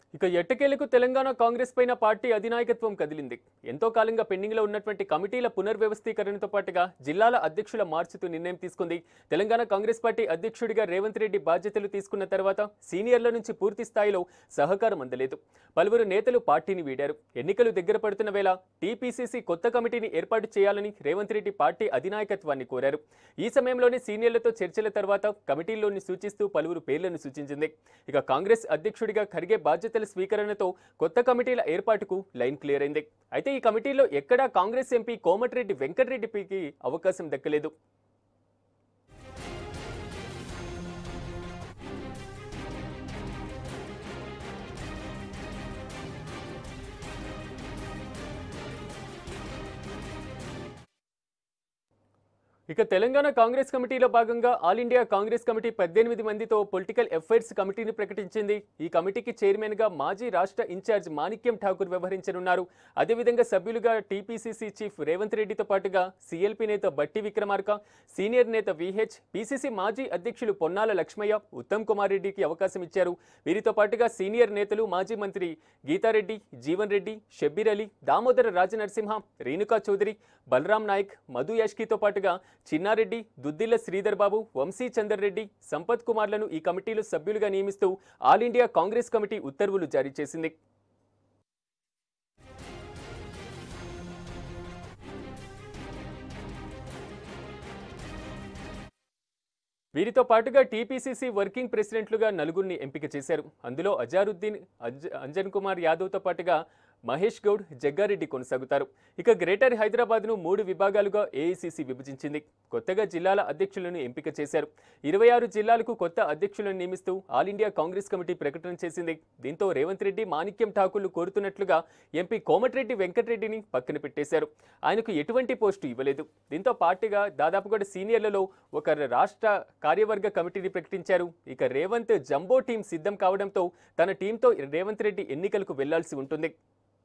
ఇక ఎట్టకేలకు తెలంగాణ కాంగ్రెస్ పైన పార్టీ అధినాయకత్వం కదిలింది ఎంతో కాలంగా పెండింగ్ లో ఉన్నటువంటి కమిటీల పునర్వ్యవస్థీకరణతో పాటుగా జిల్లాల అధ్యక్షుల మార్చుతూ నిర్ణయం తీసుకుంది తెలంగాణ కాంగ్రెస్ పార్టీ అధ్యక్షుడిగా రేవంత్ రెడ్డి బాధ్యతలు తీసుకున్న తర్వాత సీనియర్ల నుంచి పూర్తి స్థాయిలో సహకారం అందలేదు పలువురు నేతలు పార్టీని వీడారు ఎన్నికలు దగ్గర పడుతున్న వేళ టీపీసీసీ కొత్త కమిటీని ఏర్పాటు చేయాలని రేవంత్ రెడ్డి పార్టీ అధినాయకత్వాన్ని కోరారు ఈ సమయంలోనే సీనియర్లతో చర్చల తర్వాత కమిటీల్లోని సూచిస్తూ పలువురు పేర్లను సూచించింది ఇక కాంగ్రెస్ అధ్యక్షుడిగా ఖర్గే బాధ్యతల స్వీకరణతో కొత్త కమిటీల ఏర్పాటుకు లైన్ క్లియర్ అయింది అయితే ఈ కమిటీలో ఎక్కడా కాంగ్రెస్ ఎంపీ కోమటిరెడ్డి వెంకటరెడ్డికి అవకాశం దక్కలేదు ఇక తెలంగాణ కాంగ్రెస్ కమిటీలో భాగంగా ఆల్ ఇండియా కాంగ్రెస్ కమిటీ పద్దెనిమిది మందితో పొలిటికల్ అఫైర్స్ కమిటీని ప్రకటించింది ఈ కమిటీకి చైర్మన్ గా మాజీ రాష్ట్ర ఇన్ఛార్జ్ మాణిక్యం ఠాకూర్ వ్యవహరించనున్నారు అదేవిధంగా సభ్యులుగా టీపీసీసీ చీఫ్ రేవంత్ రెడ్డితో పాటుగా సీఎల్పీ నేత బట్టి విక్రమార్క సీనియర్ నేత విహెచ్ పీసీసీ మాజీ అధ్యక్షులు పొన్నాల లక్ష్మయ్య ఉత్తమ్ కుమార్ రెడ్డికి అవకాశం ఇచ్చారు వీరితో పాటుగా సీనియర్ నేతలు మాజీ మంత్రి గీతారెడ్డి జీవన్ రెడ్డి షబ్బీర్ అలీ దామోదర రాజనరసింహ రేణుకా చౌదరి బలరాం నాయక్ మధు యాష్కితో పాటుగా చిన్నారెడ్డి దుద్దిల్ల శ్రీధర్ బాబు వంశీ చందర్ రెడ్డి సంపత్ కుమార్లను ఈ కమిటీలో సభ్యులుగా నియమిస్తూ ఆల్ ఇండియా కాంగ్రెస్ కమిటీ ఉత్తర్వులు జారీ చేసింది వీరితో పాటుగా టీపీసీసీ వర్కింగ్ ప్రెసిడెంట్లుగా నలుగురిని ఎంపిక చేశారు అందులో అజారుద్దీన్ అజ్- అంజన్ కుమార్ యాదవ్తో పాటుగా మహేష్ గౌడ్ జగ్గారెడ్డి కొనసాగుతారు ఇక గ్రేటర్ హైదరాబాద్ను మూడు విభాగాలుగా ఏఐసీసీ విభజించింది కొత్తగా జిల్లాల అధ్యక్షులను ఎంపిక చేశారు ఇరవై ఆరు జిల్లాలకు కొత్త అధ్యక్షులను నియమిస్తూ ఆల్ ఇండియా కాంగ్రెస్ కమిటీ ప్రకటన చేసింది దీంతో రేవంత్ రెడ్డి మాణిక్యం ఠాకూర్లు కోరుతున్నట్లుగా ఎంపీ కోమటిరెడ్డి వెంకటరెడ్డిని పక్కన పెట్టేశారు ఆయనకు ఎటువంటి పోస్టు ఇవ్వలేదు దీంతో పార్టీగా దాదాపుగా సీనియర్లలో ఒక రాష్ట్ర కార్యవర్గ కమిటీని ప్రకటించారు ఇక రేవంత్ జంబో టీం సిద్ధం కావడంతో తన టీంతో రేవంత్ రెడ్డి ఎన్నికలకు వెళ్లాల్సి ఉంటుంది